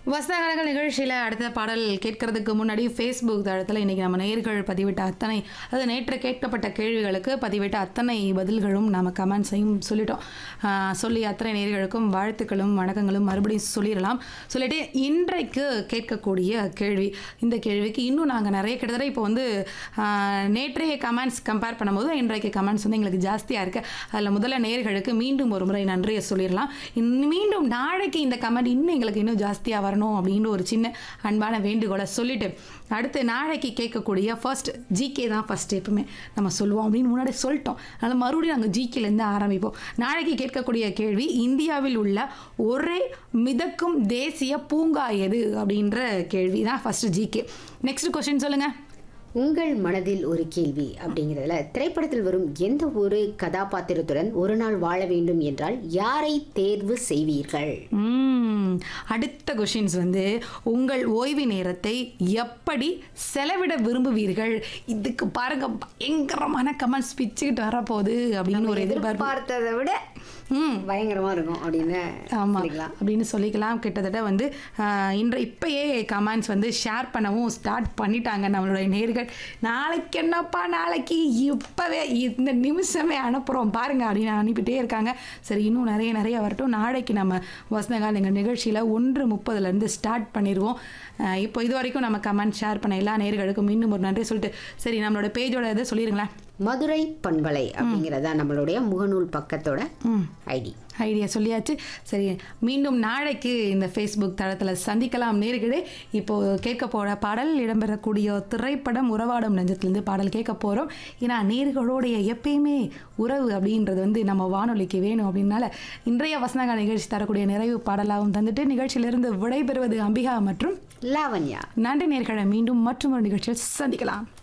வசனகலங்கள் நிகழ்ச்சியில் அடுத்த பாடல் கேட்கறதுக்கு முன்னாடி ஃபேஸ்புக் தளத்தில் இன்றைக்கி நம்ம நேர்கள் பதிவிட்ட அத்தனை அது நேற்று கேட்கப்பட்ட கேள்விகளுக்கு பதிவிட்ட அத்தனை பதில்களும் நம்ம கமெண்ட்ஸையும் சொல்லிட்டோம் ஆஹ் சொல்லி அத்தனை நேர்களுக்கும் வாழ்த்துக்களும் வணக்கங்களும் மறுபடியும் சொல்லிடலாம் சொல்லிட்டு இன்றைக்கு கேட்கக்கூடிய கேள்வி இந்த கேள்விக்கு இன்னும் நாங்கள் நிறைய கிட்டத்தட்ட இப்போ வந்து ஆஹ் நேற்றைய கமெண்ட்ஸ் கம்பேர் பண்ணும்போது இன்றைக்கு கமெண்ட்ஸ் வந்து எங்களுக்கு ஜாஸ்தியாக இருக்குது அதில் முதல்ல நேர்களுக்கு மீண்டும் ஒரு முறை நன்றியை சொல்லிடலாம் இன் மீண்டும் நாளைக்கு இந்த கமெண்ட் இன்னும் எங்களுக்கு இன்னும் ஜாஸ்தியாக வரணும் அப்படின்னு ஒரு சின்ன அன்பான வேண்டுகோளை சொல்லிட்டு அடுத்து நாளைக்கு கேட்கக்கூடிய ஃபர்ஸ்ட் ஜிகே தான் ஃபர்ஸ்ட் எப்பவுமே நம்ம சொல்லுவோம் அப்படின்னு முன்னாடி சொல்லிட்டோம் அதனால் மறுபடியும் நாங்கள் ஜிகேலேருந்து ஆரம்பிப்போம் நாளைக்கு கேட்கக்கூடிய கேள்வி இந்தியாவில் உள்ள ஒரே மிதக்கும் தேசிய பூங்கா எது அப்படின்ற கேள்வி தான் ஃபர்ஸ்ட் ஜிகே நெக்ஸ்ட் கொஸ்டின் சொல்லுங்கள் உங்கள் மனதில் ஒரு கேள்வி அப்படிங்கிறதுல திரைப்படத்தில் வரும் எந்த ஒரு கதாபாத்திரத்துடன் ஒரு நாள் வாழ வேண்டும் என்றால் யாரை தேர்வு செய்வீர்கள் ம், அடுத்த கொஷின்ஸ் வந்து உங்கள் ஓய்வு நேரத்தை எப்படி செலவிட விரும்புவீர்கள் இதுக்கு பாருங்க பயங்கரமான கமெண்ட்ஸ் பிச்சுக்கிட்டு வரப்போகுது அப்படின்னு ஒரு எதிர்பார்ப்பு பார்த்ததை விட ம் பயங்கரமா இருக்கும் அப்படின்னு ஆமாம் சொல்லிக்கலாம். அப்படின்னு சொல்லிக்கலாம் கிட்டத்தட்ட வந்து ஆஹ், இன்று இப்பயே கமெண்ட்ஸ் வந்து ஷேர் பண்ணவும் ஸ்டார்ட் பண்ணிட்டாங்க நம்மளுடைய நேர்கள் நாளைக்கு என்னப்பா நாளைக்கு இப்போவே இந்த நிமிஷமே அனுப்புகிறோம் பாருங்க அப்படின்னு அனுப்பிட்டே இருக்காங்க சரி இன்னும் நிறைய நிறைய வரட்டும் நாளைக்கு நம்ம வசனகால் எங்கள் நிகழ்ச்சியில் ஒன்று முப்பதுலேருந்து ஸ்டார்ட் பண்ணிடுவோம் ஆஹ், இப்போ இது வரைக்கும் நம்ம கமெண்ட் ஷேர் பண்ண எல்லா நேர்களுக்கும் இன்னும் ஒரு நன்றி சொல்லிட்டு சரி நம்மளோட பேஜோட இதை சொல்லிடுங்களேன் மதுரை பண்பலை அப்படிங்கிறதா நம்மளுடைய முகநூல் பக்கத்தோட ம் ஐடி ஐடியா சொல்லியாச்சு சரி மீண்டும் நாளைக்கு இந்த ஃபேஸ்புக் தளத்தில் சந்திக்கலாம் நேர்களே இப்போ கேட்க போகிற பாடல் இடம்பெறக்கூடிய திரைப்படம் உறவாடும் நெஞ்சத்திலேருந்து பாடல் கேட்க போகிறோம் ஏன்னா நேர்களோடைய எப்பயுமே உறவு அப்படின்றது வந்து நம்ம வானொலிக்கு வேணும் அப்படின்னால இன்றைய வசனகா நிகழ்ச்சி தரக்கூடிய நிறைவு பாடலாகவும் தந்துட்டு நிகழ்ச்சியிலிருந்து விடைபெறுவது அம்பிகா மற்றும் லாவண்யா நன்றி நேர்களை மீண்டும் மற்றும் ஒரு நிகழ்ச்சியில் சந்திக்கலாம்